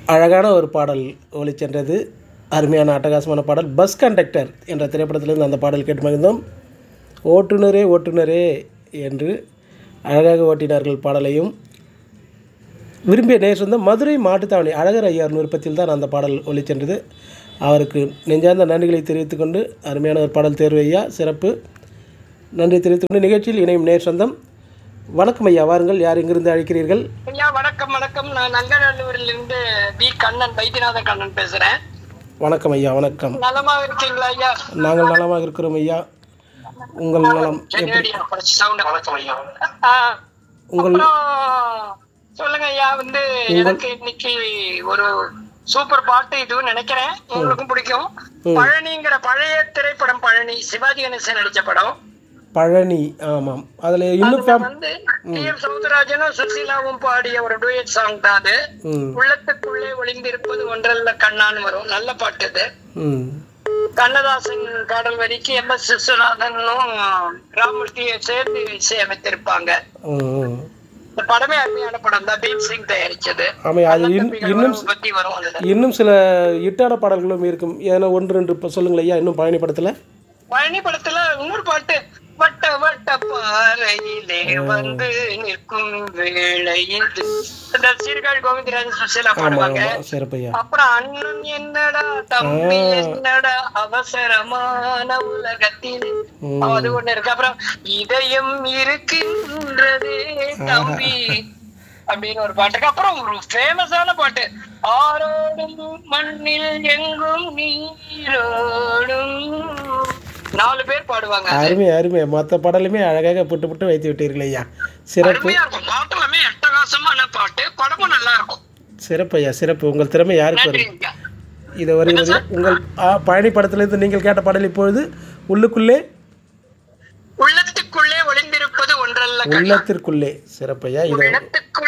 அழகான ஒரு பாடல் ஒளிச்சென்றது அருமையான அட்டகாசமான பாடல் பஸ் கண்டக்டர் என்ற திரைப்படத்திலிருந்து அந்த பாடல் கேட்டு மகிழ்ந்தோம் ஓட்டுநரே ஓட்டுநரே என்று அழகாக ஓட்டினார்கள் பாடலையும் விரும்பிய நேர் சொந்த மதுரை மாட்டுத்தாவணி அழகர் ஐயார் விருப்பத்தில் தான் அந்த பாடல் ஒளிச்சென்றது அவருக்கு நெஞ்சார்ந்த நன்றிகளை தெரிவித்துக் கொண்டு அருமையான ஒரு பாடல் தேர்வு ஐயா சிறப்பு நன்றி தெரிவித்துக் கொண்டு நிகழ்ச்சியில் இணையும் நேர் சொந்தம் வணக்கம் ஐயா வாருங்கள் யார் எங்கிருந்து அழைக்கிறீர்கள் ஐயா வணக்கம் வணக்கம் நான் நங்கநல்லூரில் இருந்து பி கண்ணன் வைத்தியநாத கண்ணன் பேசுறேன் வணக்கம் ஐயா வணக்கம் நலமா இருக்கீங்களா ஐயா நாங்கள் நலமாக இருக்கிறோம் ஐயா உங்கள் நலம் எப்படி ரேடியோ குறைச்சு sound அ குறைச்சு வைங்க. ஆ, உங்கள் அப்புறம் சொல்லுங்க ஐயா வந்து எனக்கு இன்னைக்கு ஒரு சூப்பர் பாட்டு இதுவும் நினைக்கிறேன் உங்களுக்கும் பிடிக்கும் பழனிங்கிற பழைய திரைப்படம் பழனி சிவாஜி கணேசன் நடிச்ச படம் பழனி ஆமாம் அதில் இன்னும் அதுல ஃபேம் வந்து டி எம் சௌந்தரராஜனும் சுசீலாவும் பாடிய ஒரு டூயட் சாங் தான் அது ம் உள்ளத்துக்குள்ளே ஒளிந்திருப்பது ஒன்றல்ல கண்ணான்னு வரும் நல்ல பாட்டு அது ம் கண்ணதாசன் பாடல் வரிக்கு எம் எஸ் விஸ்வநாதனும் ராமூர்த்தியை சேர்த்து இசையமைத்திருப்பாங்க ம், ம். இந்த படமே அருமையான படம் தான் பீம் சிங் தயாரிச்சது ஆமாம் அது இன்- இன்னும் உறவு பத்தி வரும் அதுல இன்னும் சில இட்டான பாடல்களும் இருக்கும் ஏன்னா ஒன்று ரெண்டு இப்போ சொல்லுங்கள் ஐயா இன்னும் பழனி படத்தில் பழனி படத்துல இன்னொரு பாட்டு வட்ட வட்ட பாறையிலே வந்து நிற்கும் வேளையில் இந்த சீர்காழி கோவிந்தராஜன் சுசீலா ஆமாம் பாடுவாங்க ஆமாம் சிறப்பையா அப்புறம் அண்ணன் என்னடா தம்பி என்னடா அவசரமான உலகத்தில் ம். அது ஒண்ணு இருக்கு அப்புறம் இதயம் இருக்கின்றதே தம்பி அப்படின்னு ஒரு பாட்டுக்கு அப்புறம் ஒரு ஃபேமஸான பாட்டு ஆரோடும் மண்ணில் எங்கும் நீரோடும் நாலு பேர் பாடுவாங்க அருமை அருமை மற்ற பாடலுமே அழகாக புட்டு புட்டு வைத்து விட்டீர்கள் ஐயா சிறப்பு அருமையா இருக்கும் பாட்டு எல்லாமே அட்டகாசமான பாட்டு படமும் நல்லா இருக்கும் சிறப்பு ஐயா சிறப்பு உங்கள் திறமை யாருக்கு வரும் நன்றிங்க இது வருகிறது உங்கள் ஆ, பழனி படத்திலிருந்து நீங்கள் கேட்ட பாடல் இப்பொழுது உள்ளுக்குள்ளே உள்ளத்துக்குள்ளே ஒளிந்திருப்பது ஒன்றல்ல கண்ணா உள்ளத்திற்குள்ளே சிறப்பையா இது உள்ளத்துக்குள்ளே